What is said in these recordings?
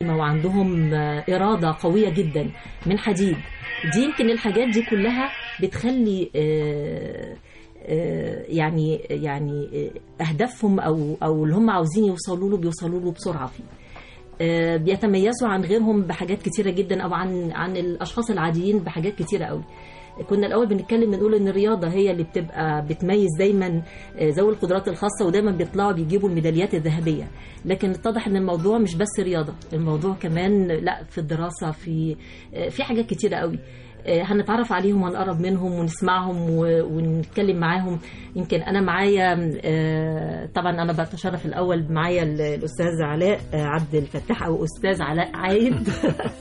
عزيمة وعندهم آه، إرادة قوية جدا من حديد دي يمكن الحاجات دي كلها بتخلي آه، آه، يعني يعني آه، أهدافهم أو أو اللي هم عاوزين يوصلوا له بيوصلوا له بسرعة فيه آه، بيتميزوا عن غيرهم بحاجات كتيرة جدا أو عن عن الأشخاص العاديين بحاجات كتيرة قوي كنا الأول بنتكلم بنقول إن الرياضة هي اللي بتبقى بتميز دايما آه، ذوي القدرات الخاصة ودايما بيطلعوا بيجيبوا الميداليات الذهبية لكن اتضح إن الموضوع مش بس رياضة الموضوع كمان لا في الدراسة في آه، في حاجات كتيرة قوي آه، هنتعرف عليهم وهنقرب منهم ونسمعهم و- ونتكلم معاهم يمكن انا معايا آه، طبعا انا بتشرف الاول معايا ال- الاستاذ علاء آه، عبد الفتاح او استاذ علاء عايد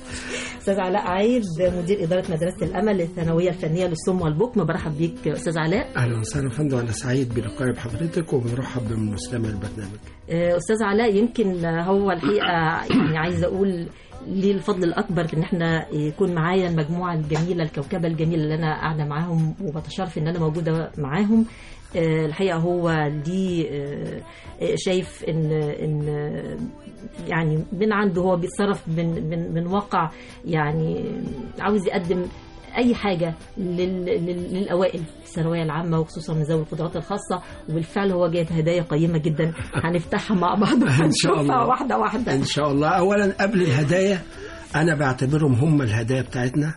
استاذ علاء عايد مدير اداره مدرسه الامل الثانويه الفنيه للصم والبكم برحب بيك استاذ علاء اهلا وسهلا يا فندم انا سعيد بلقائي بحضرتك وبنرحب بمستمع البرنامج آه، استاذ علاء يمكن هو الحقيقه يعني عايزه اقول ليه الفضل الاكبر في ان احنا يكون معايا المجموعه الجميله الكوكبه الجميله اللي انا قاعده معاهم وبتشرف ان انا موجوده معاهم آه، الحقيقه هو ليه آه، آه، شايف ان ان آه، يعني من عنده هو بيتصرف من من من واقع يعني عاوز يقدم اي حاجه لل... لل... للاوائل في الثانويه العامه وخصوصا من ذوي القدرات الخاصه وبالفعل هو جايب هدايا قيمه جدا هنفتحها مع بعض إن شاء وهنشوفها الله. واحده واحده ان شاء الله اولا قبل الهدايا انا بعتبرهم هم الهدايا بتاعتنا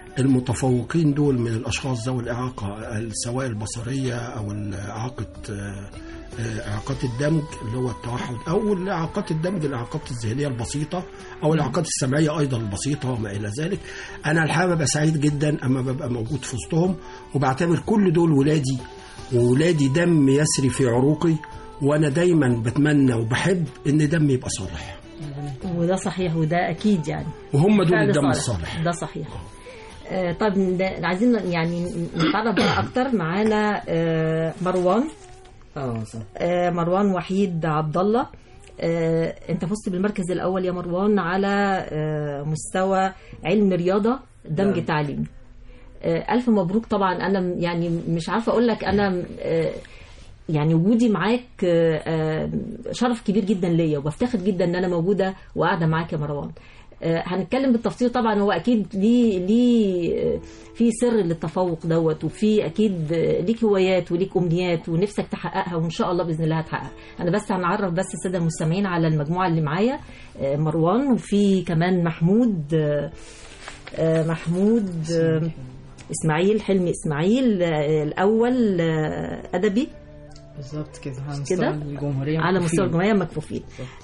المتفوقين دول من الاشخاص ذوي الاعاقه سواء البصريه او اعاقه آه، آه، اعاقات الدمج اللي هو التوحد او الاعاقات الدمج الاعاقات الذهنيه البسيطه او الاعاقات السمعيه ايضا البسيطه وما الى ذلك انا الحقيقه ببقى سعيد جدا اما ببقى موجود في وسطهم وبعتبر كل دول ولادي وولادي دم يسري في عروقي وانا دايما بتمنى وبحب ان دمي يبقى صالح وده صحيح وده اكيد يعني وهم دول فعل الدم صالح. الصالح ده صحيح آه، طيب ن- عايزين يعني نتعرف بقى اكتر معانا آه، مروان اه صح آه، مروان وحيد عبد الله آه، انت فزت بالمركز الاول يا مروان على آه، مستوى علم رياضه دمج نعم. تعليمي آه، الف مبروك طبعا انا م- يعني مش عارفه اقول لك انا آه، يعني وجودي معاك آه، آه، شرف كبير جدا ليا وبفتخر جدا ان انا موجوده وقاعده معاك يا مروان آه، هنتكلم بالتفصيل طبعا هو اكيد ليه ليه آه، في سر للتفوق دوت وفي اكيد آه، ليك هوايات وليك امنيات ونفسك تحققها وان شاء الله باذن الله هتحققها انا بس هنعرف بس الساده المستمعين على المجموعه اللي معايا آه، مروان وفي كمان محمود آه، آه، محمود آه، اسماعيل حلمي اسماعيل آه، الاول آه، ادبي بالظبط كده على كده؟ مستوى الجمهورية على مستوى مكفوفين. الجمعيه مكفوفين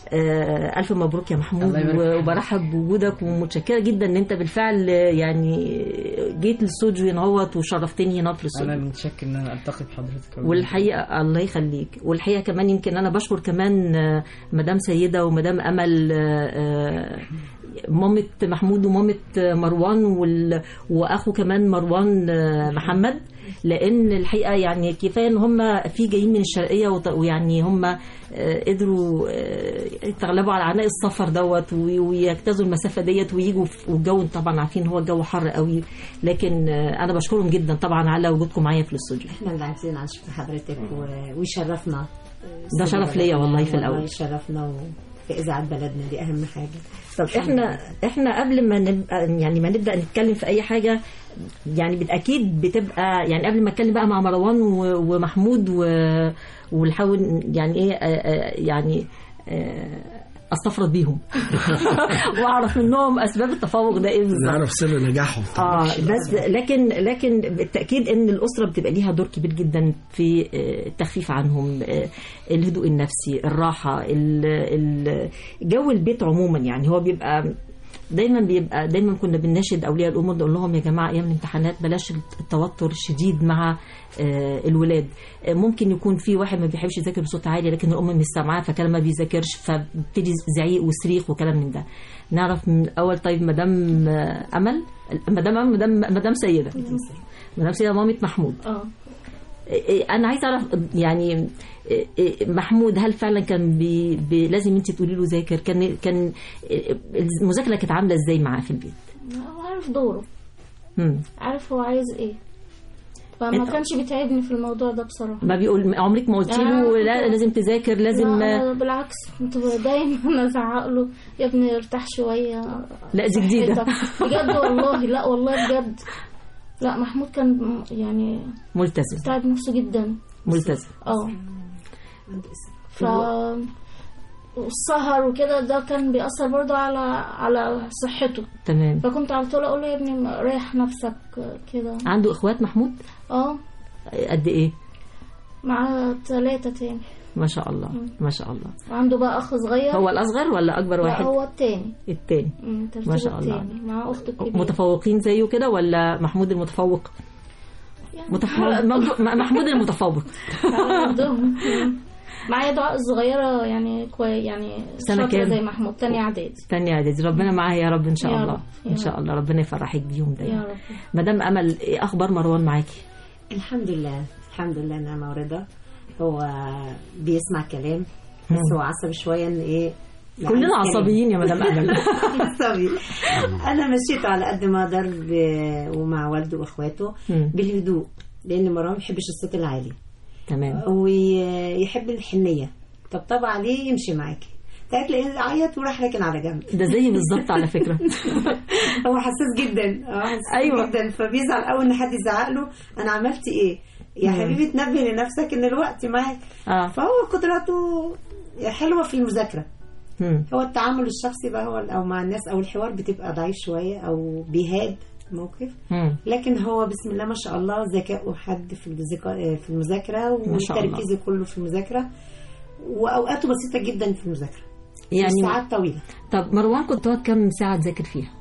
آه، الف مبروك يا محمود الله يبارك فيك. وبرحب بوجودك ومتشكره جدا ان انت بالفعل آه، يعني جيت للاستوديو هنوت وشرفتني هنا في انا الاستوديو متشكر ان انا التقي بحضرتك والحقيقه الله يخليك والحقيقه كمان يمكن انا بشكر كمان آه، مدام سيده ومدام امل آه، آه، مامة محمود ومامة مروان وال... واخو كمان مروان آه، محمد لان الحقيقه يعني كفايه ان هم في جايين من الشرقيه وط- ويعني هم آه، قدروا آه، يتغلبوا على عناء السفر دوت وي- ويجتازوا المسافه ديت ويجوا في- والجو طبعا عارفين هو الجو حر قوي لكن آه، انا بشكرهم جدا طبعا على وجودكم معايا في الاستوديو احنا اللي عايزين نشوف حضرتك و- ويشرفنا ده شرف ليا والله في الأول. والله يشرفنا و- في اذاعه بلدنا دي اهم حاجه طب احنا احنا قبل ما نبقى يعني ما نبدا نتكلم في اي حاجه يعني بالتاكيد بتبقى يعني قبل ما اتكلم بقى مع مروان و- ومحمود و- ونحاول يعني ايه آه، آه، يعني آه، استفرد بيهم واعرف منهم اسباب التفوق ده ايه بالظبط نعرف سر نجاحهم اه بس لكن لكن بالتاكيد ان الاسره بتبقى ليها دور كبير جدا في آه، التخفيف عنهم آه، الهدوء النفسي الراحه ال- ال- جو البيت عموما يعني هو بيبقى دايما بيبقى دايما كنا بنناشد اولياء الامور نقول لهم يا جماعه ايام الامتحانات بلاش التوتر الشديد مع آه، الولاد آه، ممكن يكون في واحد ما بيحبش يذاكر بصوت عالي لكن الام مش سامعاه فكلام ما بيذاكرش فبتدي زعيق وصريخ وكلام من ده نعرف من الاول طيب مدام آه، امل مدام أمل مدام مدام سيده مدام سيده مامة محمود اه إيه، انا عايزه اعرف يعني إيه، إيه، محمود هل فعلا كان بي بي لازم انت تقولي له ذاكر كان كان إيه، المذاكره كانت عامله ازاي معاه في البيت هو عارف دوره مم. عارف هو عايز ايه فما أنت- كانش بيتعبني في الموضوع ده بصراحه ما بيقول عمرك ما قلت آه، له كنت- لا لازم تذاكر لازم لا أنا بالعكس كنت دايما ازعق له يا ابني ارتاح شويه لا دي جديده صحتك. بجد والله لا والله بجد لا محمود كان م- يعني ملتزم تعب نفسه جدا ملتزم اه ف والسهر وكده ده كان بيأثر برضه على على صحته تمام فكنت على طول اقول له يا ابني ريح نفسك كده عنده اخوات محمود اه قد ايه مع ثلاثة تاني ما شاء الله ما شاء الله وعنده بقى أخ صغير هو الاصغر ولا اكبر لا واحد هو التاني التاني مم، ترتيبه ما شاء الله. التاني مع أخته الكبيرة متفوقين زيه كده ولا محمود المتفوق يعني متفوق محمود المتفوق عندهم معايا دعاء الصغيرة يعني كويس يعني سنة شاطرة كام؟ زي محمود تاني إعدادي تاني اعدادي ربنا معاها يا رب ان شاء يا الله رب، يا ان شاء رب. الله ربنا يفرحك بيهم يا دايما رب مدام امل ايه اخبار مروان معاكي الحمد لله الحمد لله نعمة ورضا هو بيسمع كلام بس هو عصبي شوية ان ايه يعني كلنا كلام. عصبيين يا مدام امل عصبي انا مشيته على قد ما اقدر ب- ومع والده واخواته مم. بالهدوء لان مروان ما بيحبش الصوت العالي تمام ويحب الحنيه طبطب عليه يمشي معاكي تلاقيه يعيط وراح راكن على جنب ده زيي بالظبط على فكره هو حساس جدا اه حساس أيوة. أيوة. جدا فبيزعل قوي ان حد يزعق له انا عملت ايه يا حبيبي تنبه لنفسك ان الوقت معاك اه فهو قدراته حلوه في المذاكره مم. هو التعامل الشخصي بقى هو او مع الناس او الحوار بتبقى ضعيف شويه او بيهاد موقف مم. لكن هو بسم الله ما شاء الله ذكاؤه حد في الذكاء في المذاكره ما شاء الله. وتركيزه كله في المذاكره واوقاته بسيطه جدا في المذاكره يعني ساعات طويله طب مروان كنت تقعد كم ساعه تذاكر فيها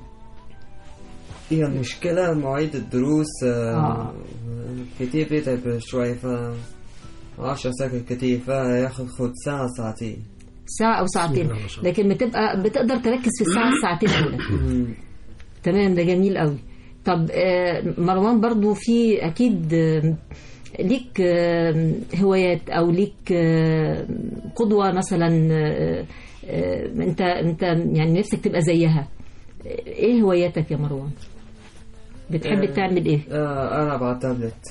هي المشكلة مواعيد الدروس آه. آه. كتير بيتعب شوي ف معرفش أذاكر كتير فياخد خد ساعة ساعتين ساعه او ساعتين الله ما شاء الله. لكن بتبقى بتقدر تركز في الساعه الساعتين الاولى تمام ده جميل قوي طب آه، مروان برضو في اكيد آه، ليك آه، هوايات او ليك آه، قدوه مثلا آه، آه، انت انت يعني نفسك تبقى زيها ايه هواياتك يا مروان بتحب آه. تعمل ايه آه ألعب على التابلت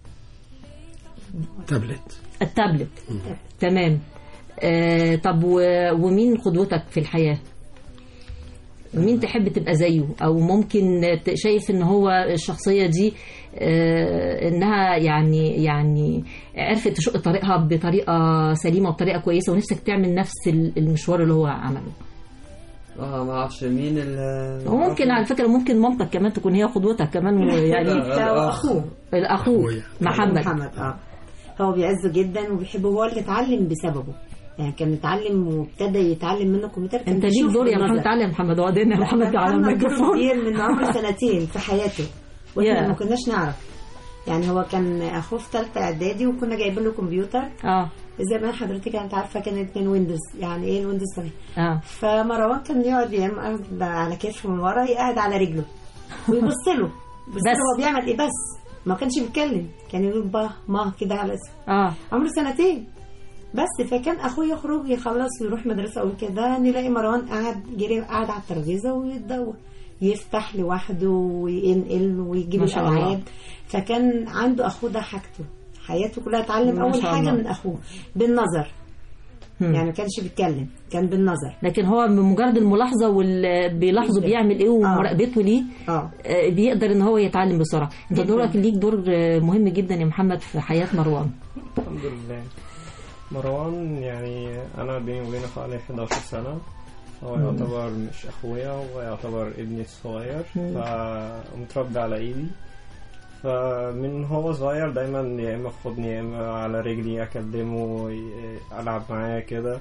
تابلت التابلت تمام آه طب و- ومين قدوتك في الحياة مين تحب تبقى زيه او ممكن ت- شايف ان هو الشخصية دي آه انها يعني يعني عرفت تشق طريقها بطريقة سليمة وبطريقة كويسة ونفسك تعمل نفس ال- المشوار اللي هو عمله آه معرفش مين ال وممكن على فكرة ممكن مامتك كمان تكون هي قدوتك كمان يعني لا، هو الأخ. اخوه الاخوه أخويا. محمد محمد اه هو بيعزه جدا وبيحبه هو اللي اتعلم بسببه يعني كان متعلم وابتدى يتعلم منه الكمبيوتر كان انت ليك بيشوف دور يا بالنظر. محمد تعالى يا محمد اقعد هنا يا محمد على محمد دوره الميكروفون كبير من عمر سنتين في حياته واحنا يا. ما كناش نعرف يعني هو كان اخوه في ثالثه اعدادي وكنا جايبين له كمبيوتر اه زمان حضرتك انت عارفه كانت من ويندوز يعني ايه الويندوز صحيح اه فمروان كان يقعد يعمل على كتفه من ورا يقعد على رجله ويبص له بس بس. هو بيعمل ايه بس ما كانش بيتكلم كان يقول با ما كده على اسمه اه عمره سنتين بس فكان اخوه يخرج يخلص ويروح مدرسه او كده نلاقي مروان قاعد جري قاعد على الترابيزه ويتدور يفتح لوحده وينقل ويجيب ما شاء الله. الالعاب فكان عنده اخوه ده حاجته حياته كلها اتعلم ما اول شاء حاجه الله. من اخوه بالنظر هم. يعني ما كانش بيتكلم كان بالنظر لكن هو بمجرد الملاحظه واللي بيلاحظه بيعمل ايه ومراقبته ليه اه آه، بيقدر ان هو يتعلم بسرعه انت جداً. دورك ليك دور آه، مهم جدا يا محمد في حياه مروان الحمد لله مروان يعني انا بيني وبينه حوالي 11 سنه هو يعتبر مش اخويا هو يعتبر ابني الصغير فمتربي على ايدي فمن هو صغير دايما يا اما في حضني يا اما على رجلي اكلمه ي- العب معاه كده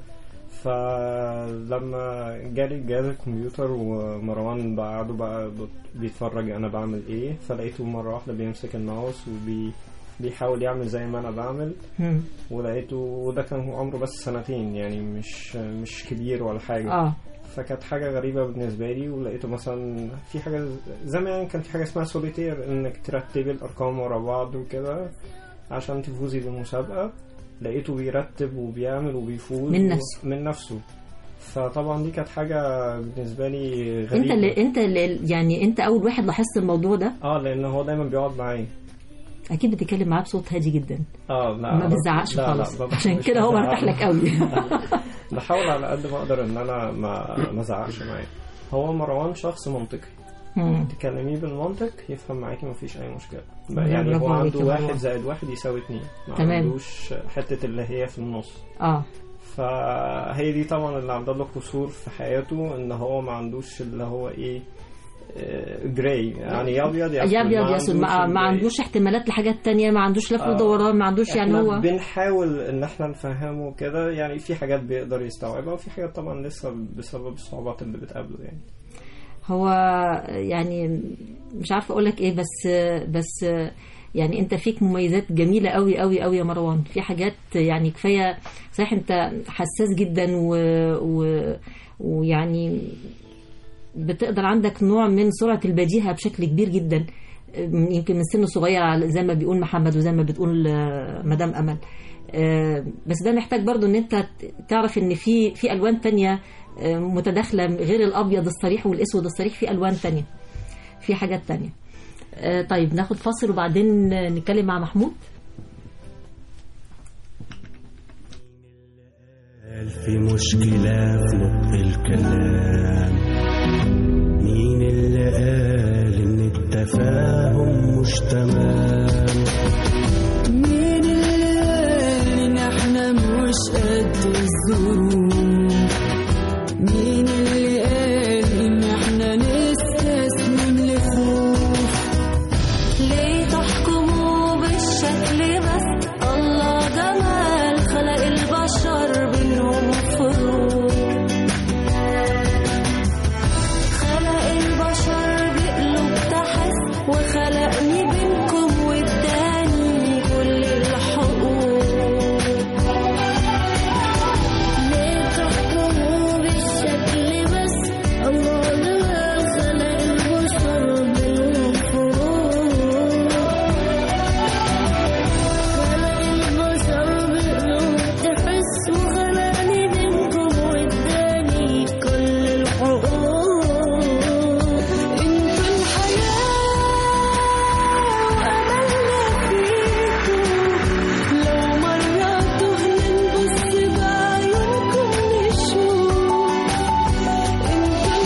فلما جالي جهاز الكمبيوتر ومروان بقعده بقى بت- بيتفرج انا بعمل ايه فلقيته مره واحده بيمسك الماوس وبي بيحاول يعمل زي ما انا بعمل هم. ولقيته وده كان عمره بس سنتين يعني مش مش كبير ولا حاجة اه فكانت حاجة غريبة بالنسبة لي ولقيته مثلا في حاجة زمان كان في حاجة اسمها سوليتير انك ترتبي الارقام ورا بعض وكده عشان تفوزي بالمسابقة لقيته بيرتب وبيعمل وبيفوز من و- نفسه. من نفسه فطبعا دي كانت حاجة بالنسبة لي غريبة انت اللي انت اللي يعني انت اول واحد لاحظت الموضوع ده اه لان هو دايما بيقعد معايا اكيد بتتكلم معاه بصوت هادي جدا اه لا ما بتزعقش لا، لا، خالص ما عشان بحبش كده هو أزعق. مرتاح لك قوي بحاول على قد ما اقدر ان انا ما ما ازعقش معاه هو مروان شخص منطقي مم. تكلميه بالمنطق يفهم معاكي مفيش اي مشكله برافو يعني هو عليك عنده يا واحد مروان. زائد واحد يساوي اتنين ما تمام. عندوش حته اللي هي في النص اه فهي دي طبعا اللي عامله له قصور في حياته ان هو ما عندوش اللي هو ايه جراي يعني يا ابيض يا يا ابيض يا اسود ما, ما الجراي. عندوش احتمالات لحاجات تانية ما عندوش لف آه. ودوران ما عندوش يعني احنا هو بنحاول ان احنا نفهمه كده يعني في حاجات بيقدر يستوعبها وفي حاجات طبعا لسه بسبب الصعوبات اللي بتقابله يعني هو يعني مش عارفه اقول لك ايه بس بس يعني انت فيك مميزات جميله قوي قوي قوي يا مروان في حاجات يعني كفايه صحيح انت حساس جدا و, و ويعني بتقدر عندك نوع من سرعه البديهه بشكل كبير جدا يمكن من سن صغير على- زي ما بيقول محمد وزي ما بتقول آه، مدام امل آه، بس ده محتاج برضو ان انت تعرف ان في في الوان تانية آه، متداخله غير الابيض الصريح والاسود الصريح في الوان تانية في حاجات تانية آه، طيب ناخد فاصل وبعدين آه، نتكلم مع محمود في مشكلة في نطق الكلام مين اللي قال إن التفاهم مش تمام مين اللي قال ان احنا مش قد الظروف مين اللي قال ان احنا نستسلم لخوف ليه تحكموا بالشكل بس الله جمال خلق البشر بينهم فروق خلق البشر بقلوب تحس وخلقني بينكم واداني كل الحقوق ليه تحكموا بالشكل بس الله جمال خلق البشر بينهم فروق خلق البشر بقلوب تحس وخلقني بينكم واداني كل الحقوق انتوا الحياة وأملنا فيكم لو مرة تهنا نبص بعيونكم نشوف انتوا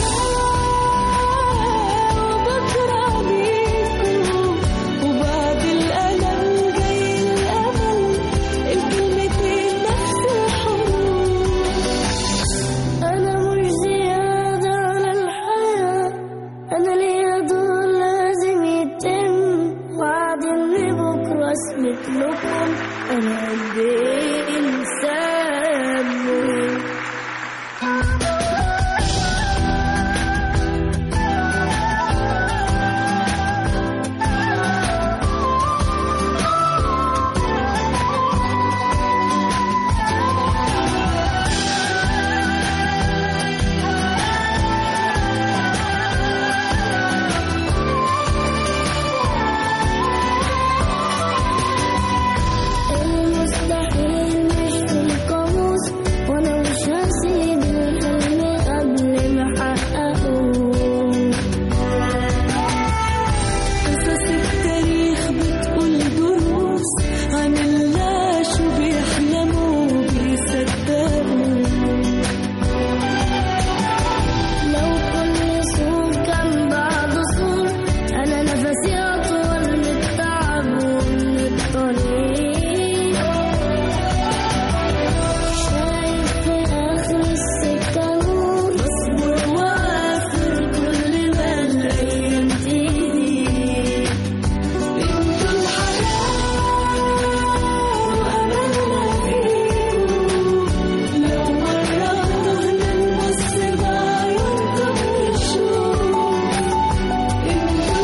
الحياة وبكرة بيكم وبعد الألم جاي الأمل الكلمتين نفس الحروف أنا مش زيادة على الحياة أنا ليا دور لازم يتم وعد إن بكرة أثبت لكم أنا قد إيه إنسان مهم المستحيل مش في القاموس وانا مش هسيب الحلم قبل ما احققه قصص التاريخ بتقول دروس عن اللي عاشوا بيحلموا وبيصدقوا لو كل سور كان بعده سور انا نفسي اطول من التعب ومن الطريق شايف في اخر السكه نور اصبر وافر كل ما الايام تيجي انتوا الحياه واملنا فيكم لو مرة تهنا نبص بعيونكم نشوف انتوا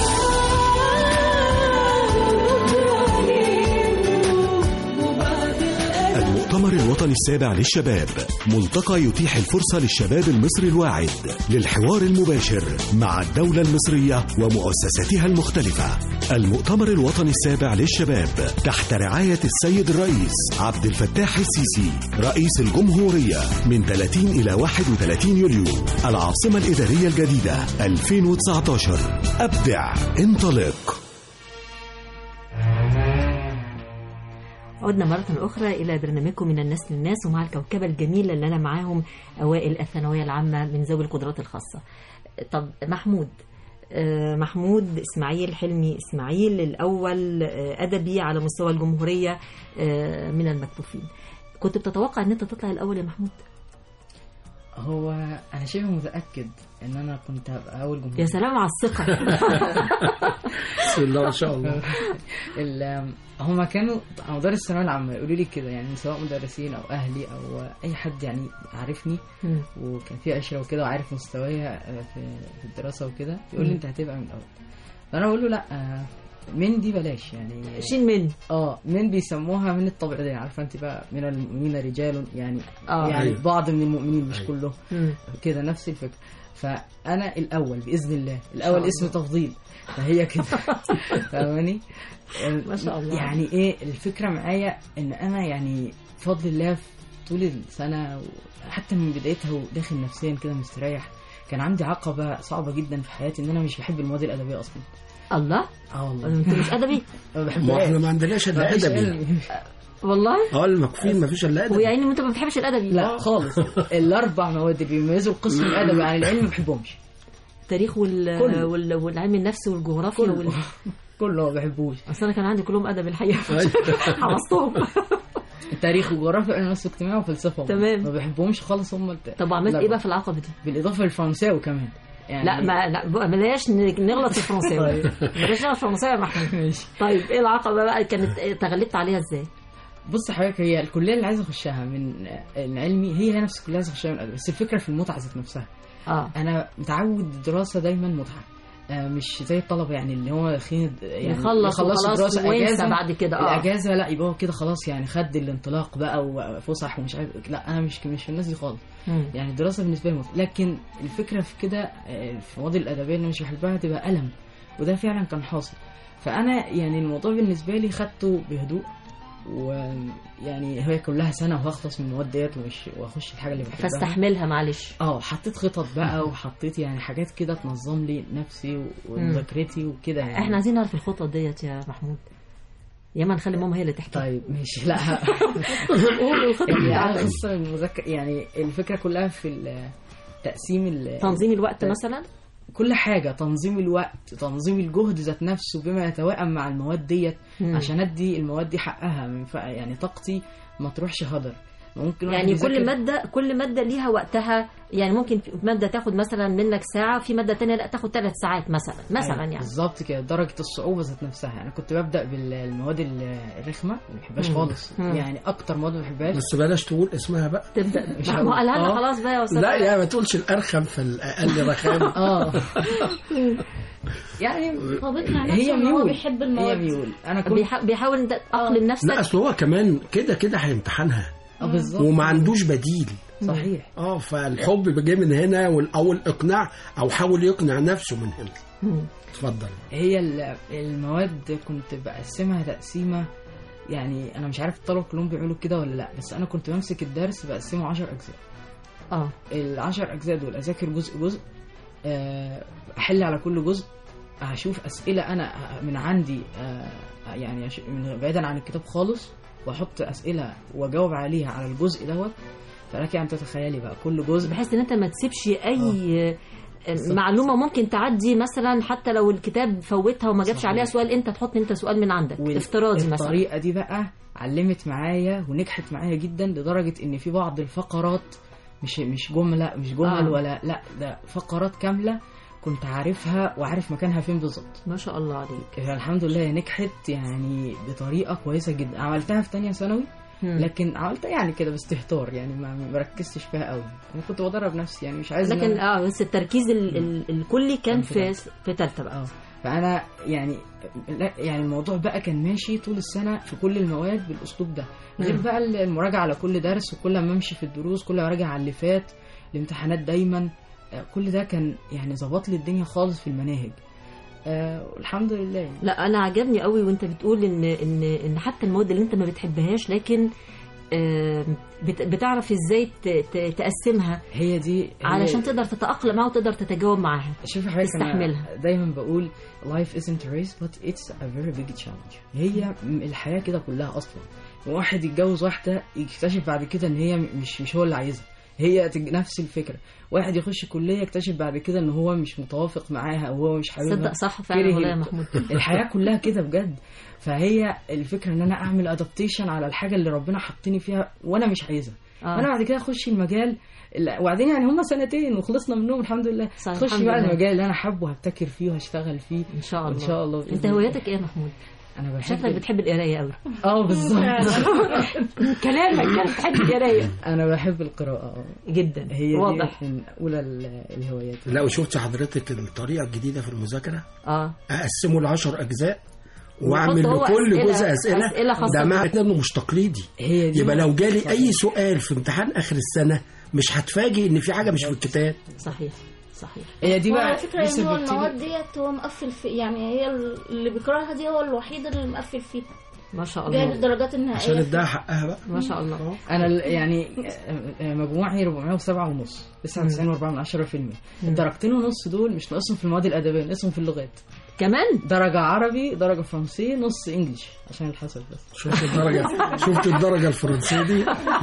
الحياة وبعد الألم المؤتمر الوطني السابع للشباب ملتقى يتيح الفرصة للشباب المصري الواعد للحوار المباشر مع الدولة المصرية ومؤسساتها المختلفة المؤتمر الوطني السابع للشباب تحت رعاية السيد الرئيس عبد الفتاح السيسي رئيس الجمهورية من 30 إلى 31 يوليو العاصمة الإدارية الجديدة 2019 أبدع انطلق عدنا مرة أخرى إلى برنامجكم من الناس للناس ومع الكوكبة الجميلة اللي أنا معاهم أوائل الثانوية العامة من ذوي القدرات الخاصة طب محمود آه، محمود إسماعيل حلمي إسماعيل الأول آه، أدبي على مستوى الجمهورية آه، من المكتوفين كنت بتتوقع أن أنت تطلع الأول يا محمود هو انا شبه متاكد ان انا كنت هبقى اول جمهور يا سلام على الثقة بسم الله ما شاء الله ال- هما كانوا على مدار الثانويه العامه يقولوا لي كده يعني سواء مدرسين او اهلي او اي حد يعني عارفني مم. وكان في عشره وكده وعارف مستوايا في في الدراسه وكده يقول لي مم. انت هتبقى من الاول فانا بقول له لا آه، من دي بلاش يعني شيل من اه من بيسموها من الطبيعيه عارفه انت بقى من المؤمنين رجال يعني آه. يعني أيوة. بعض من المؤمنين مش أيوة. كلهم مم. كده نفس الفكره فانا الاول باذن الله الاول الله. اسم تفضيل فهي كده فاهماني ما شاء الله. يعني ايه الفكره معايا ان انا يعني بفضل الله في طول السنه حتى من بدايتها وداخل نفسيا كده مستريح كان عندي عقبه صعبه جدا في حياتي ان انا مش بحب المواد الادبيه اصلا الله اه والله أنت مش أدبي ما ما بحبهاش احنا ما عندناش الا مفيش ادبي علم. والله اه المكفين ما فيش الا ادبي ويعني أنت ما بتحبش الأدبي لا خالص الاربع مواد اللي بيميزوا القسم الادبي عن العلم ما بحبهمش التاريخ وال... كله. وال... والعلم النفس والجغرافيا كله وال... كله ما بحبوش اصل انا كان عندي كلهم ادب الحقيقه حفظتهم التاريخ وجغرافيا وعلم نفس اجتماعي وفلسفه تمام. ما بحبهمش خالص هم الت... طب عملت لا، ايه بقى في العقبه دي؟ بالاضافه للفرنساوي كمان يعني لا ما لا بقى بلاش ن- نغلط في الفرنساوي بلاش نغلط في الفرنساوي يا محمود ماشي طيب ايه العقبه بقى كانت تغلبت عليها ازاي؟ بص حضرتك هي الكليه اللي عايز اخشها من العلمي هي هي نفس الكليه اللي عايز اخشها من الادب بس الفكره في المتعه ذات نفسها اه انا متعود الدراسه دايما متعه آه، مش زي الطلبه يعني اللي هو داخلين يعني يخلص يخلصوا وخلاص دراسة وينسى أجازة. بعد كده اه الاجازه لا يبقى هو كده خلاص يعني خد الانطلاق بقى وفسح ومش عارف لا انا مش مش في الناس دي خالص مم. يعني الدراسه بالنسبه لي متعة. لكن الفكره في كده آه، في المواد الادبيه اللي مش بحبها تبقى الم وده فعلا كان حاصل فانا يعني الموضوع بالنسبه لي خدته بهدوء ويعني هي كلها سنه وهخلص من المواد ديت ومش واخش الحاجه اللي بحبها فاستحملها معلش اه حطيت خطط بقى وحطيت يعني حاجات كده تنظم لي نفسي ومذاكرتي وكده يعني احنا عايزين نعرف الخطه ديت يا محمود يا اما نخلي ماما هي اللي تحكي طيب ماشي لا قول الخطه يعني بتاعتك قصة المذاكرة يعني الفكرة كلها في ال- تقسيم ال- تنظيم الوقت مثلا كل حاجة تنظيم الوقت تنظيم الجهد ذات نفسه بما يتوائم مع المواد ديت مم. عشان ادي المواد دي حقها ما ينفع- يعني طاقتي ما تروحش هدر ممكن واحد يعني كل يذاكر- ماده كل ماده ليها وقتها يعني ممكن في ماده تاخد مثلا منك ساعه في ماده تانية لا تاخد ثلاث ساعات مثلا مثلا أيوة، يعني بالظبط كده درجة الصعوبة ذات نفسها يعني كنت ببدأ بالمواد ال- الرخمة ما بحبهاش مم. خالص مم. يعني أكتر مواد ما بحبهاش بس بلاش تقول اسمها بقى تبدا مش ما هقول. هو قالها لنا آه. خلاص بقى يا استاذ لا يا ما تقولش الارخم في الاقل رخامه اه يعني رابطها هي نفسه ان هو ميول بيحب هي المواد ميول انا كنت بيحا- بيحاول انت تأقلم لا نفسك اصل هو كمان كده كده هيمتحنها اه بالظبط وما عندوش بديل صحيح اه فالحب جه من هنا وال- او الاقناع او حاول يقنع نفسه من هنا مم. اتفضل هي ال- المواد كنت بقسمها تقسيمة يعني انا مش عارف الطلبة كلهم بيعملوا كده ولا لا بس انا كنت بمسك الدرس بقسمه 10 اجزاء اه العشر اجزاء دول اذاكر جزء جزء آه، احل على كل جزء هشوف اسئله انا من عندي آه، يعني أش- من بعيدا عن الكتاب خالص واحط اسئله واجاوب عليها على الجزء دوت فلك ان تتخيلي بقى كل جزء بحيث ان انت ما تسيبش اي معلومه ممكن تعدي مثلا حتى لو الكتاب فوتها وما جابش صحيح. عليها سؤال انت تحط انت سؤال من عندك وال- افتراضي مثلا الطريقه دي بقى علمت معايا ونجحت معايا جدا لدرجه ان في بعض الفقرات مش مش جمله مش جمل آه. آه. ولا لا ده فقرات كامله كنت عارفها وعارف مكانها فين بالظبط ما شاء الله عليك الحمد لله هي نجحت يعني بطريقه كويسه جدا عملتها في تانية ثانوي مم. لكن عملتها يعني كده باستهتار يعني ما ما ركزتش فيها قوي انا كنت بدرب نفسي يعني مش عايز إن لكن أنا- اه بس التركيز ال ال الكلي كان كان في في في ثالثه بقى اه فانا يعني لا يعني الموضوع بقى كان ماشي طول السنه في كل المواد بالاسلوب ده غير مم. بقى المراجعه على كل درس وكل ما امشي في الدروس كل ما اراجع على اللي فات الامتحانات دايما آه، كل ده كان يعني ظبط لي الدنيا خالص في المناهج آه والحمد لله يعني. لا انا عجبني قوي وانت بتقول ان ان ان حتى المواد اللي انت ما بتحبهاش لكن آه، بت- بتعرف ازاي ت- ت- تقسمها هي دي هي علشان تقدر تتأقلم معاها وتقدر تتجاوب معاها شوفي حضرتك تستحملها. انا دايما بقول life isn't a race but it's a very big challenge هي م- الحياه كده كلها اصلا واحد يتجوز واحده يكتشف بعد كده ان هي مش مش هو اللي عايزها هي تج- نفس الفكره واحد يخش كليه يكتشف بعد كده ان هو مش متوافق معاها او هو مش حاببها صدق صح فعلا كره والله يا ال- محمود الحياه كلها كده بجد فهي الفكره ان انا اعمل ادابتيشن على الحاجه اللي ربنا حطني فيها وانا مش عايزها آه. وانا بعد كده اخش المجال لا، وبعدين يعني هم سنتين وخلصنا منهم الحمد لله صح، اخش الحمد بقى لله. المجال اللي انا حابه وهبتكر فيه وهشتغل فيه ان شاء الله ان شاء الله بإذن انت الله. هوايتك ايه يا محمود انا بحب شكلك بتحب القرايه قوي اه بالظبط كلامك كان بتحب القرايه انا بحب القراءه اه جدا هي واضح دي من اولى ال- الهوايات لا وشفت حضرتك الطريقه الجديده في المذاكره اه اقسمه لعشر اجزاء ويحط واعمل هو لكل أسئلة- جزء اسئله, أسئلة خاصة ده بيه. معنى انه مش تقليدي هي دي يبقى لو جالي صح. اي سؤال في امتحان اخر السنه مش هتفاجئ ان في حاجه مش في الكتاب صحيح صحيح هي دي هو بقى على فكرة لسه ان هو ببتدي- المواد ديت هو مقفل في يعني هي اللي بيكرهها دي هو الوحيد اللي مقفل فيها ما شاء جايب الله الدرجات النهائية عشان فيها. اديها حقها بقى ما شاء الله انا ال- يعني آه، مجموعي 407 ونص 99 و4 من 10 في المية الدرجتين ونص دول مش ناقصهم في المواد الادبيه ناقصهم في اللغات كمان درجه عربي درجه فرنسي نص انجليش عشان الحسد بس شفت الدرجه شفت الدرجه الفرنسيه دي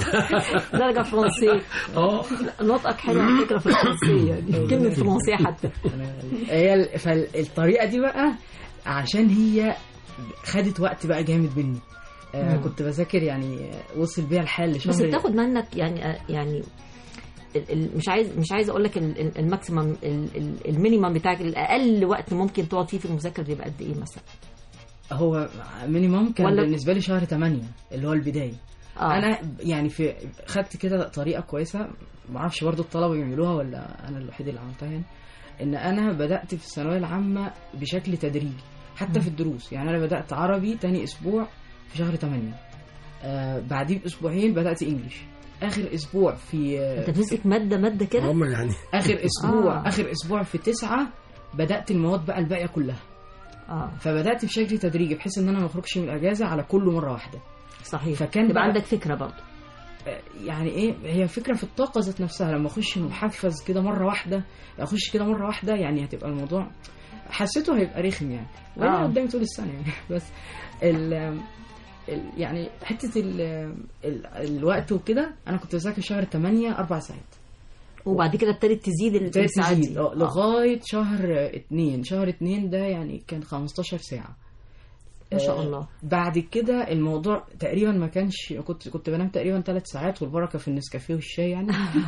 درجه فرنسيه اه نطقك حلو على فكره في الفرنسيه يعني كلمه فرنسيه حتى أنا- هي ال- فالطريقه دي بقى عشان هي خدت وقت بقى جامد مني آه مم. كنت بذاكر يعني آه، وصل بيها الحال لشهر بس بتاخد منك يعني يعني ال- ال- مش عايز مش عايز اقول لك ال- ال- الماكسيمم ال- ال- المينيمم بتاعك الاقل وقت ممكن تقعد فيه في المذاكره بيبقى قد ايه مثلا هو مينيمم كان ولا- بالنسبه لي شهر 8 اللي هو البدايه اه انا يعني في خدت كده طريقه كويسه ما اعرفش برضو الطلبه بيعملوها ولا انا الوحيد اللي عملتها يعني ان انا بدات في الثانويه العامه بشكل تدريجي حتى في الدروس يعني انا بدات عربي تاني اسبوع في شهر 8 آه بعديه باسبوعين بدات انجليش اخر اسبوع في انت بتمسك ماده ماده كده هم يعني اخر اسبوع آه. آه. اخر اسبوع في تسعة بدات المواد بقى الباقيه كلها اه فبدات بشكل تدريجي بحيث ان انا ما اخرجش من الاجازه على كله مره واحده صحيح فكان تبقى بقى- عندك فكره برضه يعني ايه هي فكره في الطاقه ذات نفسها لما اخش محفز كده مره واحده اخش كده مره واحده يعني هتبقى الموضوع حسيته هيبقى رخم يعني وانا آه. قدامي طول السنه يعني بس ال ال يعني حته ال ال الوقت وكده انا كنت بذاكر شهر 8 اربع ساعات وبعد كده ابتدت تزيد ال- ابتدت الساعات تزيد دي اه لغايه شهر اتنين شهر اتنين ده يعني كان 15 ساعه ما شاء آه، الله بعد كده الموضوع تقريبا ما كانش كنت كنت بنام تقريبا ثلاث ساعات والبركه في النسكافيه والشاي يعني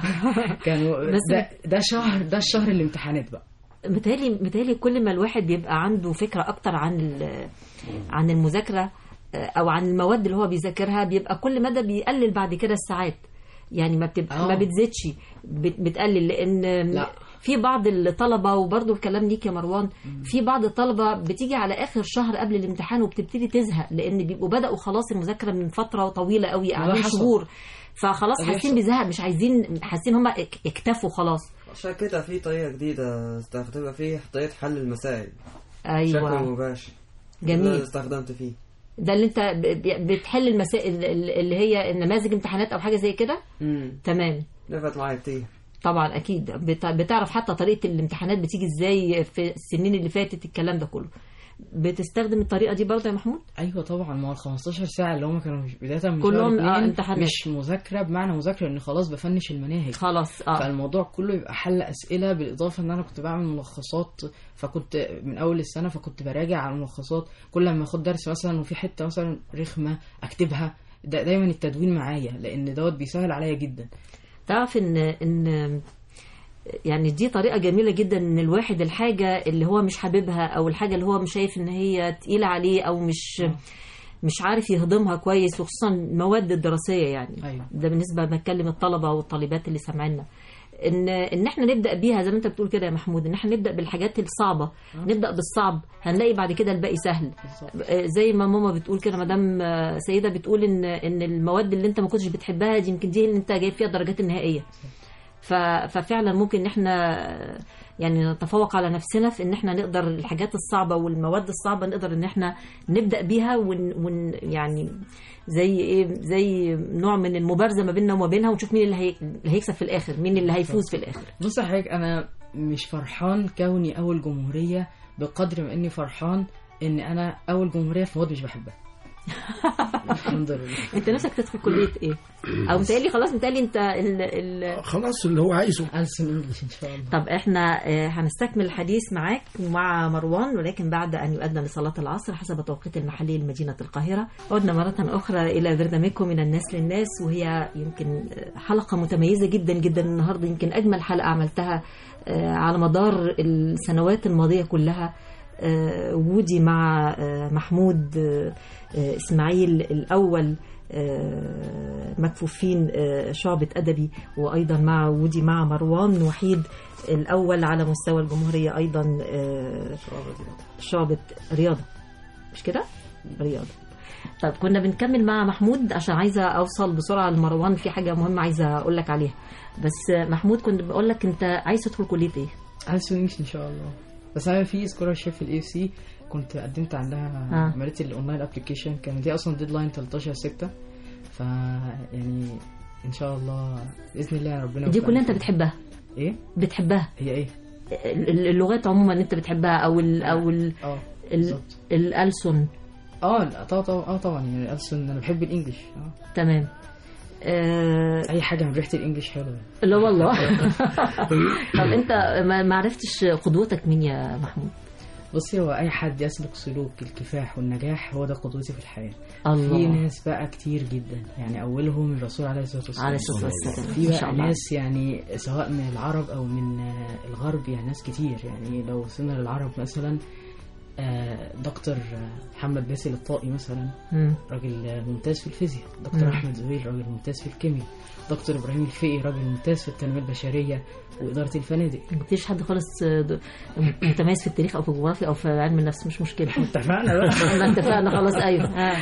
كانوا بس ده, ده شهر ده الشهر الامتحانات بقى متهيألي متهيألي كل ما الواحد بيبقى عنده فكرة أكتر عن ال- عن المذاكرة آه، أو عن المواد اللي هو بيذاكرها بيبقى كل مدى بيقلل بعد كده الساعات يعني ما بتبقى آه. ما بتزيدش بت- بتقلل لأن لا. في بعض الطلبة وبرضه الكلام ليك يا مروان في بعض الطلبة بتيجي على آخر شهر قبل الامتحان وبتبتدي تزهق لأن بيبقوا بدأوا خلاص المذاكرة من فترة طويلة قوي قاعدين حصل. شهور فخلاص ده حاسين بيحصل. بزهق مش عايزين حاسين هم اكتفوا خلاص عشان كده في طريقة جديدة استخدمها فيه طريقة حل المسائل بشكل ايوه مباشر جميل. ده اللي استخدمت فيه ده اللي انت ب- ب- بتحل المسائل اللي هي نماذج امتحانات او حاجه زي كده امم تمام نفعت معايا كتير طبعا اكيد بت- بتعرف حتى طريقه الامتحانات بتيجي ازاي في السنين اللي فاتت الكلام ده كله بتستخدم الطريقه دي برضه يا محمود ايوه طبعا ما هو ال 15 ساعه اللي هم كانوا مش بدايه من كلهم، شهر آه، اتنين امتحانات. مش مذاكره بمعنى مذاكره ان خلاص بفنش المناهج خلاص اه فالموضوع كله يبقى حل اسئله بالاضافه ان انا كنت بعمل ملخصات فكنت من اول السنه فكنت براجع على الملخصات كل لما اخد درس مثلا وفي حته مثلا رخمه اكتبها دا دايما التدوين معايا لان دوت بيسهل عليا جدا تعرف ان ان يعني دي طريقة جميلة جدا ان الواحد الحاجة اللي هو مش حاببها او الحاجة اللي هو مش شايف ان هي تقيلة عليه او مش مش عارف يهضمها كويس وخصوصا المواد الدراسية يعني أيوة. ده بالنسبة بتكلم الطلبة والطالبات اللي سامعينا ان ان احنا نبدا بيها زي ما انت بتقول كده يا محمود ان احنا نبدا بالحاجات الصعبه نبدا بالصعب هنلاقي بعد كده الباقي سهل آه، زي ما ماما بتقول كده مدام آه، سيده بتقول ان ان المواد اللي انت ما كنتش بتحبها دي يمكن دي اللي انت جايب فيها الدرجات النهائيه ف- ففعلا ممكن ان احنا آه، يعني نتفوق على نفسنا في ان احنا نقدر الحاجات الصعبه والمواد الصعبه نقدر ان احنا نبدا بيها ون, ون يعني زي ايه زي نوع من المبارزه ما بيننا وما بينها ونشوف مين اللي, هي اللي هيكسب في الاخر مين اللي هيفوز في الاخر بص يا حضرتك انا مش فرحان كوني اول جمهوريه بقدر ما اني فرحان ان انا اول جمهوريه في مواد مش بحبها الحمد لله انت نفسك تدخل كليه ايه او متهيألي خلاص متهيألي انت ال ال خلاص اللي هو عايزه ألسن انجلش ان شاء الله طب احنا آه، هنستكمل الحديث معاك ومع مروان ولكن بعد ان يؤذن لصلاه العصر حسب التوقيت المحلي لمدينه القاهره عدنا مره اخرى الى برنامجكم من الناس للناس وهي يمكن آه، حلقه متميزه جدا جدا النهارده يمكن اجمل حلقه عملتها آه، على مدار السنوات الماضيه كلها آه، وجودي مع آه، محمود آه، آه، اسماعيل الاول آه، مكفوفين آه، شعبة أدبي وأيضا مع وجودي مع مروان وحيد الأول على مستوى الجمهورية أيضا آه، شعبة رياضة مش كده؟ رياضة طيب كنا بنكمل مع محمود عشان عايزة أوصل بسرعة لمروان في حاجة مهمة عايزة أقول لك عليها بس آه، محمود كنت بقول لك أنت عايز تدخل كلية إيه؟ ألسن انجلش ان شاء الله بس انا في سكولارشيب في الاي سي كنت قدمت عندها آه. عملت الاونلاين ابلكيشن كان دي اصلا ديدلاين 13 6 ف يعني ان شاء الله باذن الله ربنا دي يوفقني كلها أنت فيها. بتحبها ايه بتحبها هي ايه ال- اللغات عموما أنت بتحبها أو ال أو ال اه ال- بالظبط الألسن اه لا طبعا طبعا اه طبعا يعني ألسن انا بحب الانجليش اه تمام آه، اي حاجه من ريحه الانجليش حلوه لا والله طب انت ما ما عرفتش قدوتك مين يا محمود بصي هو اي حد يسلك سلوك الكفاح والنجاح هو ده قدوتي في الحياه في الله ناس بقى كتير جدا يعني اولهم الرسول عليه الصلاه والسلام عليه الصلاه والسلام في ما شاء بقى الله ناس يعني سواء من العرب او من آه، الغرب يعني ناس كتير يعني لو وصلنا للعرب مثلا آه، دكتور آه، محمد باسل الطائي مثلا مم. راجل آه، ممتاز في الفيزياء دكتور مم. احمد زويل راجل ممتاز في الكيمياء دكتور ابراهيم الفقي راجل ممتاز في التنميه البشريه واداره الفنادق ما قلتليش حد خالص د- متميز في التاريخ او في الجغرافيا او في علم النفس مش مشكله اتفقنا بقى احنا اتفقنا خلاص ايوه آه.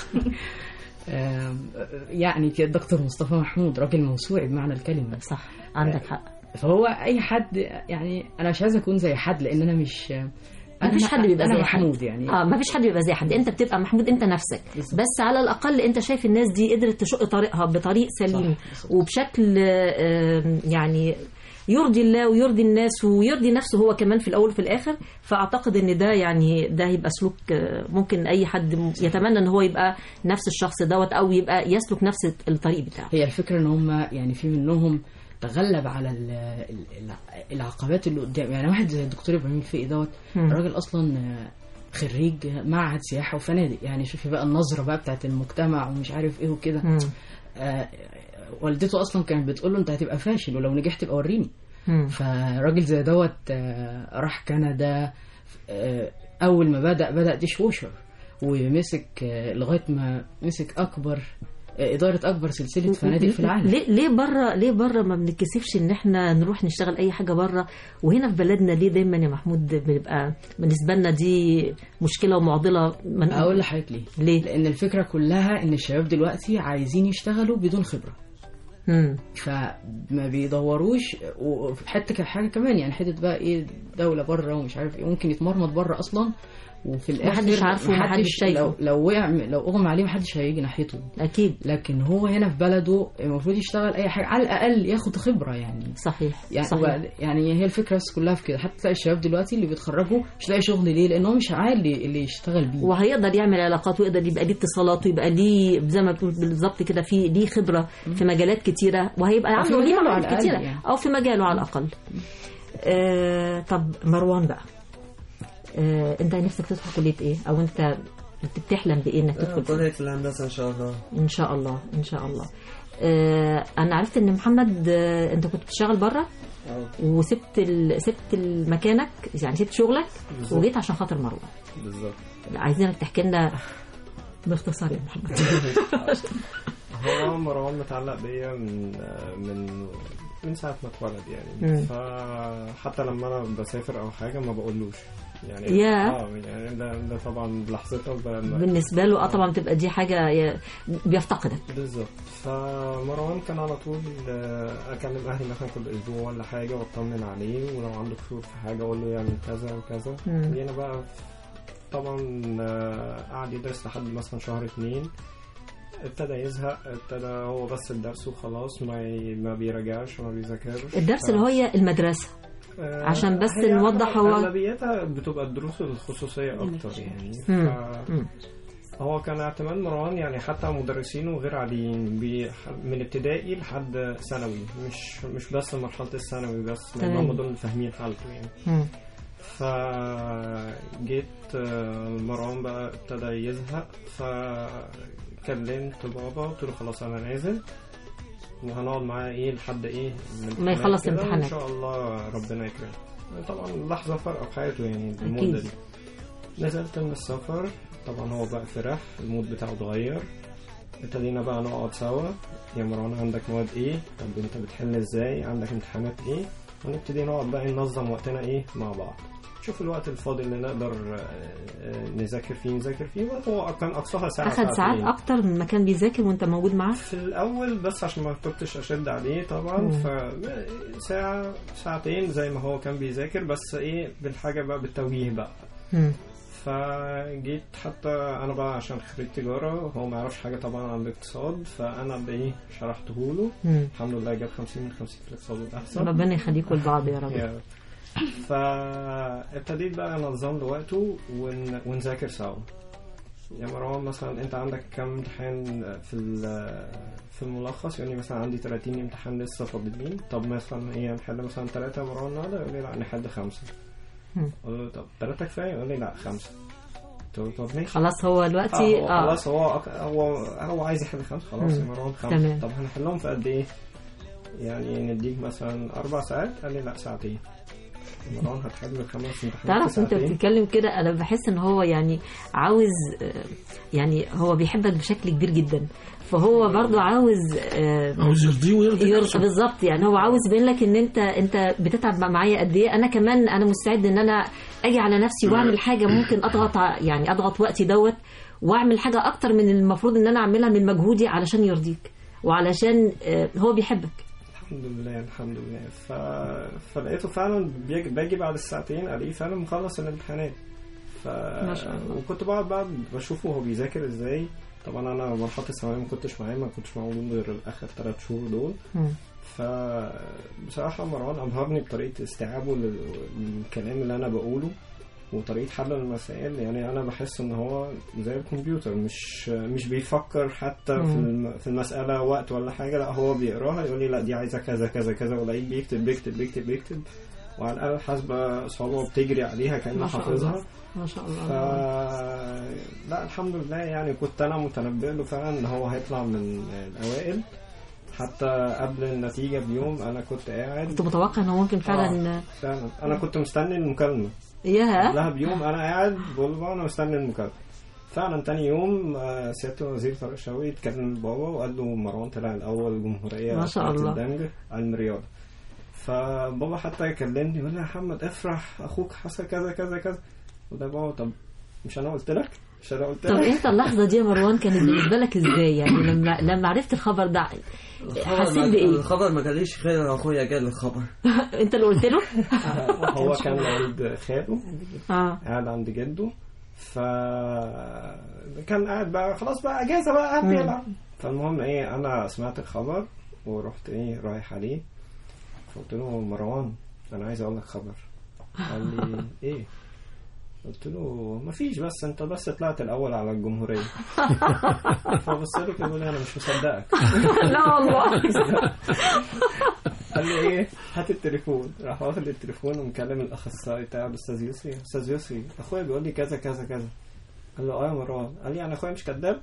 آم، يعني كده الدكتور مصطفى محمود راجل موسوعي بمعنى الكلمه صح عندك حق فهو اي حد يعني انا مش عايز اكون زي حد لان انا مش انا مفيش حد بيبقى انا زي حد. محمود يعني اه ما فيش حد بيبقى زي حد انت بتبقى محمود انت نفسك بالظبط. بس على الاقل انت شايف الناس دي قدرت تشق طريقها بطريق سليم صح، بالظبط. وبشكل آه، يعني يرضي الله ويرضي الناس ويرضي نفسه هو كمان في الاول وفي الاخر فاعتقد ان ده يعني ده هيبقى سلوك آه، ممكن اي حد م- يتمنى ان هو يبقى نفس الشخص دوت او يبقى يسلك نفس الطريق بتاعه هي الفكره ان هم يعني في منهم تغلب على ال- ال- العقبات اللي قدام يعني واحد زي الدكتور ابراهيم الفقي دوت مم. راجل اصلا خريج معهد سياحه وفنادق يعني شوفي بقى النظره بقى بتاعت المجتمع ومش عارف ايه وكده مم. آه، والدته اصلا كانت بتقول له انت هتبقى فاشل ولو نجحت تبقى وريني مم. فراجل زي دوت آه، راح كندا آه، اول ما بدا بدا ديش ووشر ومسك آه، لغايه ما مسك اكبر آه، اداره اكبر سلسله فنادق في العالم ليه ليه بره ليه بره ما بنتكسفش ان احنا نروح نشتغل اي حاجه بره وهنا في بلدنا ليه دايما يا محمود بنبقى بالنسبه لنا دي مشكله ومعضله من اقول لحضرتك ليه ليه؟ لان الفكره كلها ان الشباب دلوقتي عايزين يشتغلوا بدون خبره مم. فما بيدوروش وفي حته حاجه كمان يعني حته بقى ايه دوله بره ومش عارف ايه ممكن يتمرمط بره اصلا وفي الاخر محدش عارفه ومحدش شايفه. لو لو وقع لو اغمى عليه محدش هيجي ناحيته اكيد لكن هو هنا في بلده المفروض يشتغل اي حاجه على الاقل ياخد خبره يعني صحيح يعني صحيح وبعد- يعني هي الفكره بس كلها في كده حتى تلاقي الشباب دلوقتي اللي بيتخرجوا مش لاقي شغل ليه لان هو مش عالي اللي يشتغل بيه وهيقدر يعمل علاقات ويقدر يبقى ليه اتصالات ويبقى ليه زي ما بتقول بالظبط كده في ليه خبره في مجالات كتيره وهيبقى أو في عنده ليه مجاله على معارف الأقل كتيره يعني. او في مجاله على الاقل آه طب مروان بقى آه انت نفسك تدخل كليه ايه او انت انت بتحلم بايه انك تدخل فيه؟ كلية الهندسة إن شاء الله ان شاء الله ان شاء الله آه انا عرفت ان محمد آه انت كنت بتشتغل بره وسبت ال... سبت مكانك يعني سبت شغلك بالظبط. وجيت عشان خاطر مروان بالظبط لا، عايزينك تحكي لنا باختصار يا محمد هو مروان متعلق بيا من من من ساعة ما اتولد مم. يعني فحتى لما انا بسافر او حاجة ما بقولوش يعني ياه. اه يعني ده, ده طبعا بلحظتها ب- بالنسبه له اه طبعا بتبقى دي حاجه ي- بيفتقدك بالظبط فمروان كان على طول آه، اكلم اهلي مثلا كل اسبوع ولا حاجه واطمن عليه ولو عنده قصور في حاجه اقول له يعمل كذا وكذا مم. جينا بقى طبعا آه، قعد يدرس لحد مثلا شهر اتنين ابتدى يزهق ابتدى هو بس الدرس وخلاص ما ي- ما بيراجعش ما بيذاكرش الدرس ف- اللي هي المدرسه آه، عشان بس هي نوضح هو- اغلبيتها بتبقى الدروس الخصوصيه اكتر يعني مم. ف... مم. هو كان اعتماد مروان يعني حتى مدرسينه غير عاديين بي- من ابتدائي لحد ثانوي مش مش بس مرحله الثانوي بس لان تمام. هم دول اللي فاهمين حالته يعني مم. فجيت آه، مروان بقى ابتدى يزهق فكلمت بابا قلت له خلاص انا نازل وهنقعد معاه ايه لحد ايه الامتحانات ما يخلص كده، امتحانات. وان شاء الله ربنا يكرمه طبعا لحظه فرق في حياته يعني المده أكيد. دي نزلت من السفر طبعا هو بقى فرح المود بتاعه اتغير ابتدينا بقى نقعد سوا يا مروان عندك مواد ايه طب انت بتحل ازاي عندك امتحانات ايه ونبتدي نقعد بقى ننظم وقتنا ايه مع بعض شوف الوقت الفاضي اللي نقدر آه، آه، نذاكر فيه نذاكر فيه هو كان اقصاها ساعه اخد ساعات ساعتين. اكتر من ما كان بيذاكر وانت موجود معاه في الاول بس عشان ما كنتش اشد عليه طبعا مم. ف ساعه ساعتين زي ما هو كان بيذاكر بس ايه بالحاجه بقى بالتوجيه بقى مم. فجيت حتى انا بقى عشان خريج تجاره هو ما يعرفش حاجه طبعا عن الاقتصاد فانا بايه شرحته له مم. الحمد لله جاب 50 من 50 في الاقتصاد والاحسن ربنا يخليكم لبعض يا رب يا رب. فابتديت بقى انظم له وقته ون... ونذاكر سوا يا مروان مثلا انت عندك كم امتحان في ال- في الملخص يعني مثلا عندي 30 امتحان لسه فاضلين طب مثلا ايه نحل مثلا ثلاثة يا مروان النهارده يقول لي لا نحل خمسة مم. اقول له طب ثلاثة كفاية يقول لي لا خمسة قلت له طب ماشي خلاص هو دلوقتي آه هو اه خلاص هو هو هو عايز يحل خمسة خلاص يا مم. مروان خمسة تمام. طب هنحلهم في قد ايه؟ يعني نديك مثلا أربع ساعات قال لي لا ساعتين مروان هتحل الخمس امتحانات في تعرف انت ساعتين؟ بتتكلم كده انا بحس ان هو يعني عاوز آه، يعني هو بيحبك بشكل كبير جدا فهو برضو عاوز آه، عاوز يرضيه ويرضي يرضى نفسه. بالظبط يعني هو عاوز يبين لك ان انت انت بتتعب معايا قد ايه انا كمان انا مستعد ان انا اجي على نفسي واعمل حاجه ممكن اضغط ع- يعني اضغط وقتي دوت واعمل حاجه اكتر من المفروض ان انا اعملها من مجهودي علشان يرضيك وعلشان آه، هو بيحبك الحمد لله الحمد لله ف... فلقيته فعلا بيجي... باجي بعد الساعتين الاقيه فعلا مخلص الامتحانات ف... ما شاء الله. وكنت بقعد بقى بشوفه هو بيذاكر ازاي طبعا انا مرحله الثانويه ما كنتش معاه ما كنتش موجود غير اخر ثلاث شهور دول مم. فبصراحة مروان أبهرني بطريقة استيعابه لل- للكلام اللي أنا بقوله وطريقة حل المسائل يعني أنا بحس إن هو زي الكمبيوتر مش مش بيفكر حتى في مم. الم- في المسألة وقت ولا حاجة لا هو بيقراها يقول لي لا دي عايزة كذا كذا كذا ولاقيه بيكتب بيكتب بيكتب بيكتب وعلى الآلة الحاسبة صوابعه بتجري عليها ما كأنه شاء حافظها الله ما شاء ف... الله لا الحمد لله يعني كنت انا متنبئ له فعلا ان هو هيطلع من الاوائل حتى قبل النتيجة بيوم انا كنت قاعد كنت متوقع ان هو ممكن فعلا آه، فعلا انا كنت مستني المكالمة ياها قبلها بيوم انا قاعد بقول له انا مستني المكالمة فعلا تاني يوم آه، سيادة الوزير طارق شوقي اتكلم بابا وقال له مروان طلع الاول جمهورية ما شاء بتاعت الله. الدنج علم رياضة فبابا حتى يكلمني يقول لي يا محمد افرح اخوك حصل كذا كذا كذا وده بابا طب مش انا قلت لك مش انا قلت طب لك انت اللحظه دي يا مروان كانت بالنسبه لك ازاي يعني لما لما عرفت الخبر ده حسيت ما- بايه الخبر ما جاليش خير اخويا جال الخبر انت اللي قلت له هو كان عند خاله اه قاعد عند جده ف كان قاعد بقى خلاص بقى اجازه بقى قاعد مم. بيلعب فالمهم ايه انا سمعت الخبر ورحت ايه رايح عليه فقلت له مروان انا عايز اقول لك خبر قال لي ايه قلت له مفيش بس انت بس طلعت الاول على الجمهوريه فبص لي كده بيقول لي انا مش مصدقك لا والله قال لي ايه هات التليفون راح واخد التليفون ومكلم الاخصائي بتاع الاستاذ يسري استاذ يسري اخويا بيقول لي كذا كذا كذا قال له اه يا مروان قال لي انا اخويا مش كذاب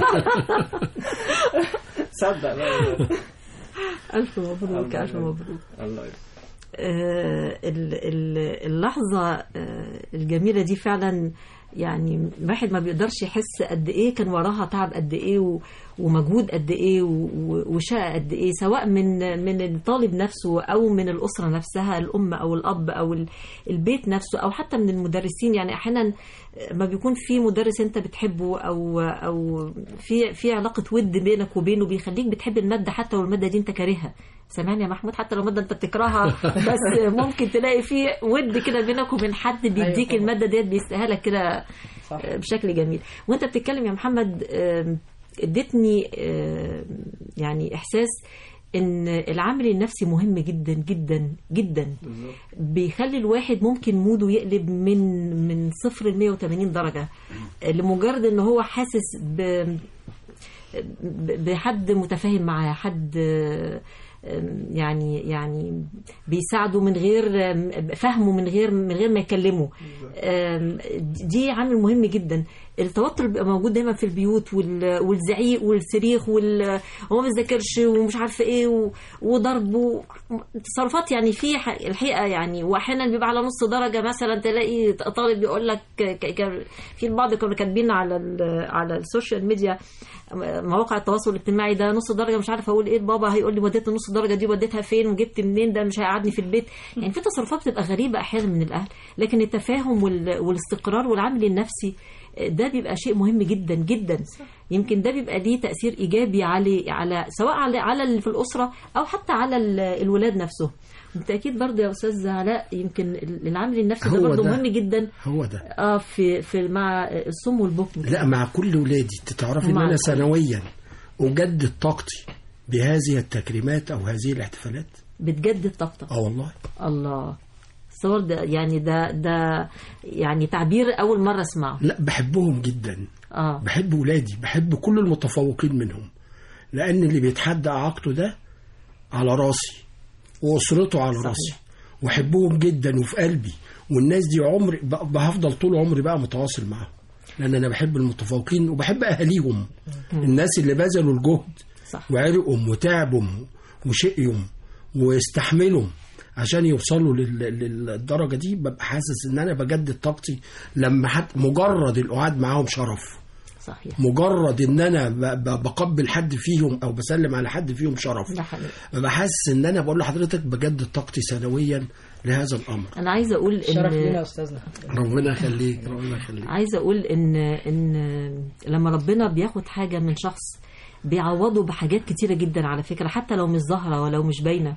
صدق بقى الف مبروك الله الف يبارك. مبروك الله يبارك. آه، ال- ال- اللحظة آه، الجميلة دي فعلا يعني الواحد ما بيقدرش يحس قد ايه كان وراها تعب قد ايه و- ومجهود قد ايه و- و- وشقة قد ايه سواء من من الطالب نفسه او من الاسرة نفسها الام او الاب او ال- البيت نفسه او حتى من المدرسين يعني احيانا ما بيكون في مدرس انت بتحبه او او في في علاقة ود بينك وبينه بيخليك بتحب المادة حتى لو المادة دي انت كارهها سامعني يا محمود حتى لو مادة انت بتكرهها بس ممكن تلاقي في ود كده بينك وبين حد بيديك طبعا. المادة ديت بيستاهلها كده صح. بشكل جميل وانت بتتكلم يا محمد آم، اديتني آم، يعني احساس ان العامل النفسي مهم جدا جدا جدا بيخلي الواحد ممكن موده يقلب من من صفر ل 180 درجه لمجرد ان هو حاسس ب ب- بحد متفاهم معاه حد آم، يعني يعني بيساعده من غير آم، فهمه من غير من غير ما يكلمه آم، دي عامل مهم جدا التوتر بيبقى موجود دايما في البيوت وال- والزعيق والصريخ وال- وهو ما بيذاكرش ومش عارفه ايه و- وضرب و- تصرفات يعني في ح- الحقيقه يعني واحيانا بيبقى على نص درجه مثلا تلاقي طالب يقول لك ك- ك- في البعض كانوا كاتبين على ال- على السوشيال ميديا مواقع التواصل الاجتماعي ده نص درجه مش عارف اقول ايه بابا هيقول لي وديت النص درجه دي وديتها فين وجبت منين ده مش هيقعدني في البيت يعني في تصرفات بتبقى غريبه احيانا من الاهل لكن التفاهم وال- والاستقرار والعامل النفسي ده بيبقى شيء مهم جدا جدا يمكن ده بيبقى ليه تاثير ايجابي على على سواء على على اللي في الاسره او حتى على ال- الولاد نفسهم بالتاكيد برضه يا استاذ علاء يمكن العامل النفسي ده هو برضه ده. مهم جدا هو ده اه في في مع الصم والبكم لا مع كل ولادي تعرفي ان مع انا الكل. سنويا اجدد طاقتي بهذه التكريمات او هذه الاحتفالات بتجدد طاقتك اه والله الله الصور ده يعني ده ده يعني تعبير اول مره اسمعه لا بحبهم جدا اه بحب ولادي بحب كل المتفوقين منهم لان اللي بيتحدى اعاقته ده على راسي واسرته على صحيح. راسي واحبهم جدا وفي قلبي والناس دي عمري ب- هفضل طول عمري بقى متواصل معاهم لان انا بحب المتفوقين وبحب اهاليهم الناس اللي بذلوا الجهد صح وعرقوا وتعبوا وشقيوا واستحملوا عشان يوصلوا لل- للدرجه دي ببقى حاسس ان انا بجدد طاقتي لما حتى مجرد القعاد معاهم شرف صحيح مجرد ان انا ب- ب- بقبل حد فيهم او بسلم على حد فيهم شرف ده حقيقي ببقى حاسس ان انا بقول لحضرتك بجدد طاقتي سنويا لهذا الامر انا عايزه اقول الشرف لينا يا ان استاذنا ربنا يخليك ربنا يخليك عايزه اقول ان ان لما ربنا بياخد حاجه من شخص بيعوضه بحاجات كتيره جدا على فكره حتى لو مش ظاهره ولو مش باينه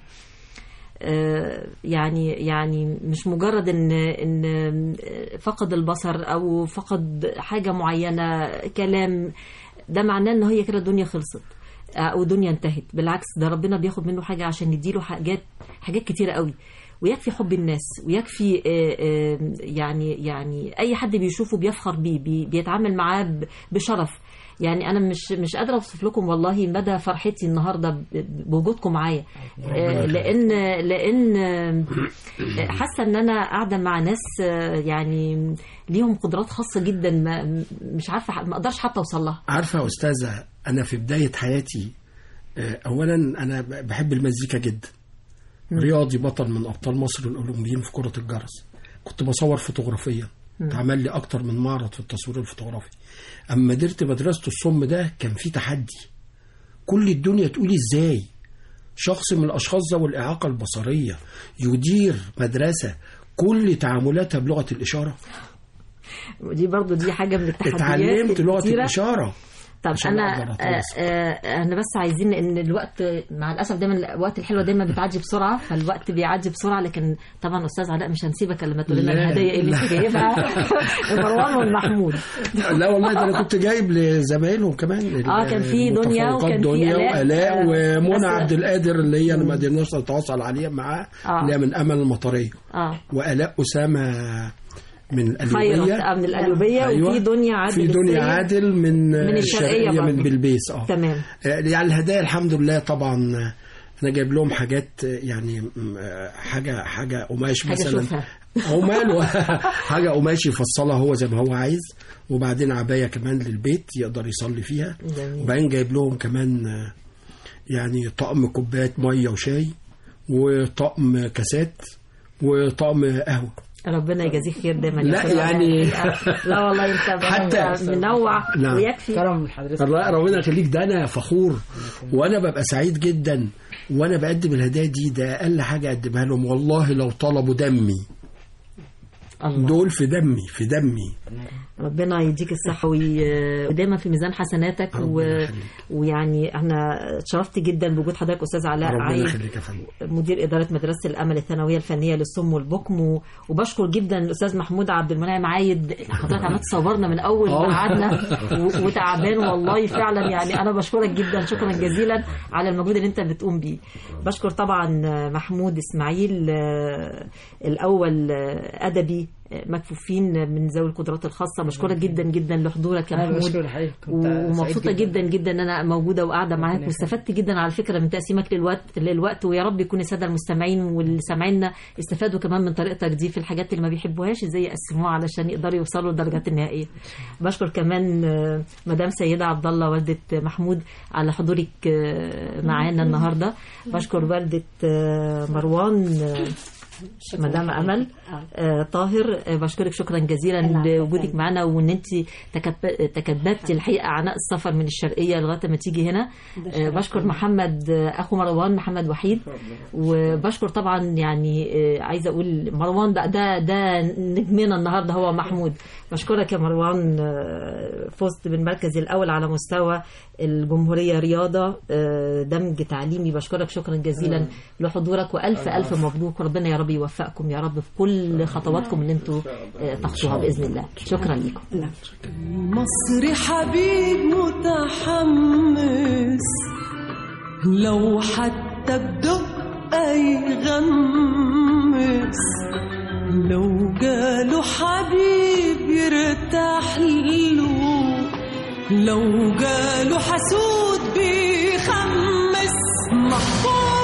آه، يعني يعني مش مجرد ان ان فقد البصر او فقد حاجه معينه كلام ده معناه ان هي كده الدنيا خلصت او الدنيا انتهت بالعكس ده ربنا بياخد منه حاجه عشان يديله حاجات حاجات كتيره قوي ويكفي حب الناس ويكفي آه، آه، يعني يعني اي حد بيشوفه بيفخر بيه بي- بيتعامل معاه ب- بشرف يعني انا مش مش قادره اوصف لكم والله مدى فرحتي النهارده ب- بوجودكم معايا آه، لان لان آه، حاسه ان انا قاعده مع ناس آه، يعني ليهم قدرات خاصه جدا ما مش عارفه ما اقدرش حتى اوصل لها عارفه يا استاذه انا في بدايه حياتي آه، اولا انا ب- بحب المزيكا جدا رياضي بطل من ابطال مصر الاولمبيين في كره الجرس كنت بصور فوتوغرافيا اتعمل لي اكتر من معرض في التصوير الفوتوغرافي اما درت مدرسه الصم ده كان في تحدي كل الدنيا تقول ازاي شخص من الاشخاص ذوي الاعاقه البصريه يدير مدرسه كل تعاملاتها بلغه الاشاره ودي برضو دي حاجه من التحديات اتعلمت لغه الكتيرة. الاشاره طب عشان انا أقدر آه أتواصل. آه انا بس عايزين ان الوقت مع الاسف دايما الوقت الحلوه دايما بتعدي بسرعه فالوقت بيعدي بسرعه لكن طبعا استاذ علاء مش هنسيبك الا لما تقول لنا لا، الهدايا اللي لا. انت جايبها مروان والمحمود لا والله ده انا كنت جايب لزمايلهم كمان آه، كان في دنيا المتفوقات وكان في دنيا آلاء. والاء آه، ومنى بس- عبد القادر اللي هي انا ما قدرناش نتواصل عليها معاها آه. اللي هي من امل المطريه اه والاء اسامه من خيرت القليوبيه آه، من القليوبيه أيوة. وفي دنيا عادل في دنيا السيد. عادل من من الشرقية من برضه. بلبيس اه تمام آه، يعني الهدايا الحمد لله طبعا آه، انا جايب لهم حاجات آه، يعني م، آه، حاجه حاجه قماش حاجه مثلا اشوفها عمال حاجه قماش يفصلها هو زي ما هو عايز وبعدين عبايه كمان للبيت يقدر يصلي فيها جميل. وبعدين جايب لهم كمان آه، يعني طقم كوبايات ميه وشاي وطقم كاسات وطقم قهوه ربنا يجازيك خير دايما يا لا، أستاذ علاء. يعني- لا والله انت حتى- منوع نعم. ويكفي كرم من حضرتك الله ربنا يخليك ده انا فخور وانا ببقى سعيد جدا وانا بقدم الهدايا دي ده اقل حاجه اقدمها لهم والله لو طلبوا دمي الله. دول في دمي في دمي ربنا يديك الصحة وي- ودايما في ميزان حسناتك و... ربنا يخليك ويعني انا اتشرفت جدا بوجود حضرتك استاذ علاء ربنا عايد يخليك يا فندم مدير إدارة مدرسة الأمل الثانوية الفنية للصم والبكم و- وبشكر جدا الأستاذ محمود عبد المنعم عايد حضرتك عملت صورنا من أول ما آه. قعدنا و- وتعبان والله فعلا يعني أنا بشكرك جدا شكرا جزيلا على المجهود اللي أنت بتقوم بيه بشكر طبعا محمود إسماعيل آه، الأول آه، أدبي آه، مكفوفين من ذوي القدرات الخاصة بشكرك جدا جدا لحضورك يا أنا محمود بشكر الحقيقة كنت سعيد ومبسوطه جدا جدا ان انا موجوده وقاعده معاك ربنا واستفدت جدا على فكره من تقسيمك للوقت للوقت ويا رب يكون الساده المستمعين واللي سامعيننا استفادوا كمان من طريقتك دي في الحاجات اللي ما بيحبوهاش ازاي يقسموها علشان يقدروا يوصلوا للدرجات النهائيه بشكر كمان آه، مدام سيده عبد الله والده محمود على حضورك آه، معانا النهارده بشكر والده آه، مروان آه، مدام امل آه، طاهر آه، بشكرك شكرا جزيلا لوجودك معنا وان انت تكب- تكبدتي الحقيقه عناء السفر من الشرقيه لغايه ما تيجي هنا آه، بشكر محمد آه، اخو مروان محمد وحيد وبشكر طبعا يعني آه، عايزه اقول مروان بقى ده ده نجمنا النهارده هو محمود بشكرك يا مروان آه، فزت بالمركز الاول على مستوى الجمهوريه رياضه آه، دمج تعليمي بشكرك شكرا جزيلا لحضورك والف الف مبروك وربنا يا رب يوفقكم يا رب في كل خطواتكم اللي انتوا آه، تخطوها باذن الله شكرا لكم مصري حبيب متحمس لو حتى بدقة يغمس لو جاله حبيب يرتاح له لو جاله حسود بيخمس محبوب